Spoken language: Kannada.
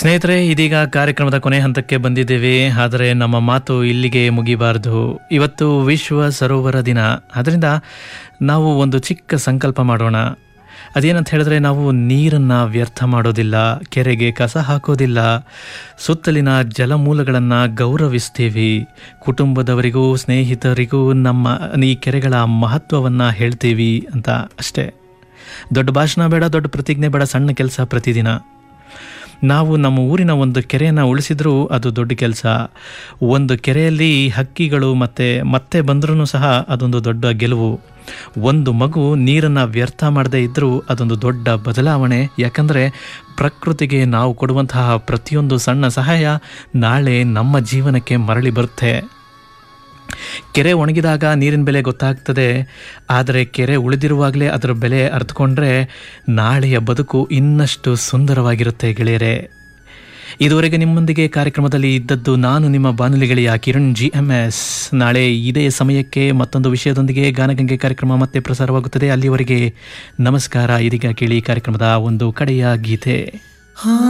ಸ್ನೇಹಿತರೆ ಇದೀಗ ಕಾರ್ಯಕ್ರಮದ ಕೊನೆ ಹಂತಕ್ಕೆ ಬಂದಿದ್ದೇವೆ ಆದರೆ ನಮ್ಮ ಮಾತು ಇಲ್ಲಿಗೆ ಮುಗಿಬಾರದು ಇವತ್ತು ವಿಶ್ವ ಸರೋವರ ದಿನ ಅದರಿಂದ ನಾವು ಒಂದು ಚಿಕ್ಕ ಸಂಕಲ್ಪ ಮಾಡೋಣ ಅದೇನಂತ ಹೇಳಿದ್ರೆ ನಾವು ನೀರನ್ನು ವ್ಯರ್ಥ ಮಾಡೋದಿಲ್ಲ ಕೆರೆಗೆ ಕಸ ಹಾಕೋದಿಲ್ಲ ಸುತ್ತಲಿನ ಜಲಮೂಲಗಳನ್ನು ಗೌರವಿಸ್ತೀವಿ ಕುಟುಂಬದವರಿಗೂ ಸ್ನೇಹಿತರಿಗೂ ನಮ್ಮ ಈ ಕೆರೆಗಳ ಮಹತ್ವವನ್ನು ಹೇಳ್ತೀವಿ ಅಂತ ಅಷ್ಟೇ ದೊಡ್ಡ ಭಾಷಣ ಬೇಡ ದೊಡ್ಡ ಪ್ರತಿಜ್ಞೆ ಬೇಡ ಸಣ್ಣ ಕೆಲಸ ಪ್ರತಿದಿನ ನಾವು ನಮ್ಮ ಊರಿನ ಒಂದು ಕೆರೆಯನ್ನು ಉಳಿಸಿದ್ರೂ ಅದು ದೊಡ್ಡ ಕೆಲಸ ಒಂದು ಕೆರೆಯಲ್ಲಿ ಹಕ್ಕಿಗಳು ಮತ್ತೆ ಮತ್ತೆ ಬಂದ್ರೂ ಸಹ ಅದೊಂದು ದೊಡ್ಡ ಗೆಲುವು ಒಂದು ಮಗು ನೀರನ್ನು ವ್ಯರ್ಥ ಮಾಡದೇ ಇದ್ದರೂ ಅದೊಂದು ದೊಡ್ಡ ಬದಲಾವಣೆ ಯಾಕಂದರೆ ಪ್ರಕೃತಿಗೆ ನಾವು ಕೊಡುವಂತಹ ಪ್ರತಿಯೊಂದು ಸಣ್ಣ ಸಹಾಯ ನಾಳೆ ನಮ್ಮ ಜೀವನಕ್ಕೆ ಮರಳಿ ಬರುತ್ತೆ ಕೆರೆ ಒಣಗಿದಾಗ ನೀರಿನ ಬೆಲೆ ಗೊತ್ತಾಗ್ತದೆ ಆದರೆ ಕೆರೆ ಉಳಿದಿರುವಾಗಲೇ ಅದರ ಬೆಲೆ ಅರ್ಥಕೊಂಡ್ರೆ ನಾಳೆಯ ಬದುಕು ಇನ್ನಷ್ಟು ಸುಂದರವಾಗಿರುತ್ತೆ ಗೆಳೆಯರೆ ಇದುವರೆಗೆ ನಿಮ್ಮೊಂದಿಗೆ ಕಾರ್ಯಕ್ರಮದಲ್ಲಿ ಇದ್ದದ್ದು ನಾನು ನಿಮ್ಮ ಬಾನುಲಿ ಗೆಳೆಯ ಕಿರಣ್ ಜಿ ಎಮ್ ಎಸ್ ನಾಳೆ ಇದೇ ಸಮಯಕ್ಕೆ ಮತ್ತೊಂದು ವಿಷಯದೊಂದಿಗೆ ಗಾನಗಂಗೆ ಕಾರ್ಯಕ್ರಮ ಮತ್ತೆ ಪ್ರಸಾರವಾಗುತ್ತದೆ ಅಲ್ಲಿವರೆಗೆ ನಮಸ್ಕಾರ ಇದೀಗ ಕೇಳಿ ಕಾರ್ಯಕ್ರಮದ ಒಂದು ಕಡೆಯ ಗೀತೆ